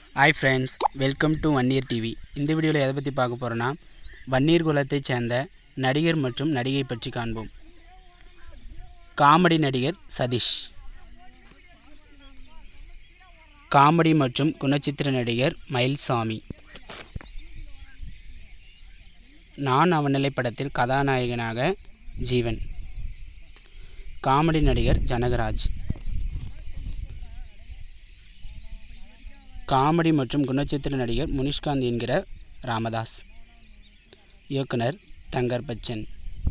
hi friends welcome to Vanniyar TV இந்த வீடியோவில் எதை பற்றி பார்க்க போகிறோன்னா வன்னியர் குலத்தைச் சேர்ந்த நடிகர் மற்றும் நடிகை பற்றி காண்போம் காமெடி நடிகர் சதீஷ் காமெடி மற்றும் குணச்சித்திர நடிகர் மயில்சாமி நான் அவனிலை படத்தில் கதாநாயகனாக ஜீவன் காமெடி நடிகர் ஜனகராஜ் காமெடி மற்றும் குணச்சித்திர நடிகர் முனிஷ்காந்த் என்கிற ராமதாஸ் இயக்குனர் தங்கர் பச்சன்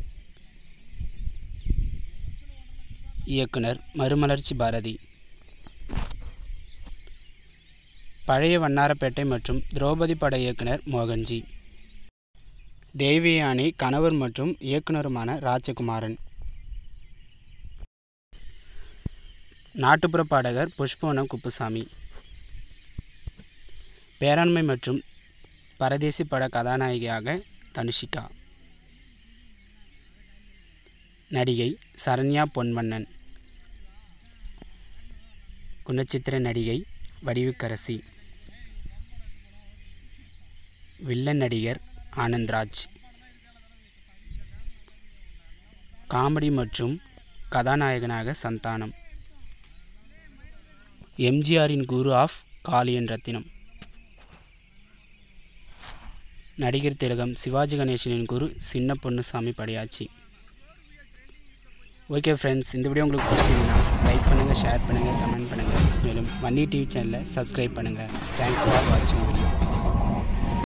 இயக்குனர் மறுமலர்ச்சி பாரதி பழைய வண்ணாரப்பேட்டை மற்றும் திரௌபதி பட இயக்குனர் மோகன்ஜி தேவியானி கணவர் மற்றும் இயக்குனருமான ராஜகுமாரன் நாட்டுப்புற பாடகர் புஷ்பவனம் குப்புசாமி பேராண்மை மற்றும் பரதேசி பட கதாநாயகியாக தனுஷிகா நடிகை சரண்யா பொன்வண்ணன் குணச்சித்திர நடிகை வடிவுக்கரசி வில்லன் நடிகர் ஆனந்த்ராஜ் காமெடி மற்றும் கதாநாயகனாக சந்தானம் எம்ஜிஆரின் குரு ஆஃப் காளியன் ரத்தினம் நடிகர் திலகம் சிவாஜி கணேசனின் குரு சின்ன பொன்னுசாமி படையாச்சி ஓகே ஃப்ரெண்ட்ஸ் இந்த வீடியோ உங்களுக்கு பிடிச்சிருந்தா லைக் பண்ணுங்கள் ஷேர் பண்ணுங்கள் கமெண்ட் பண்ணுங்கள் மேலும் வன்னி டிவி சேனலை சப்ஸ்கிரைப் பண்ணுங்கள் தேங்க்ஸ் ஃபார் வாட்சிங் வீடியோ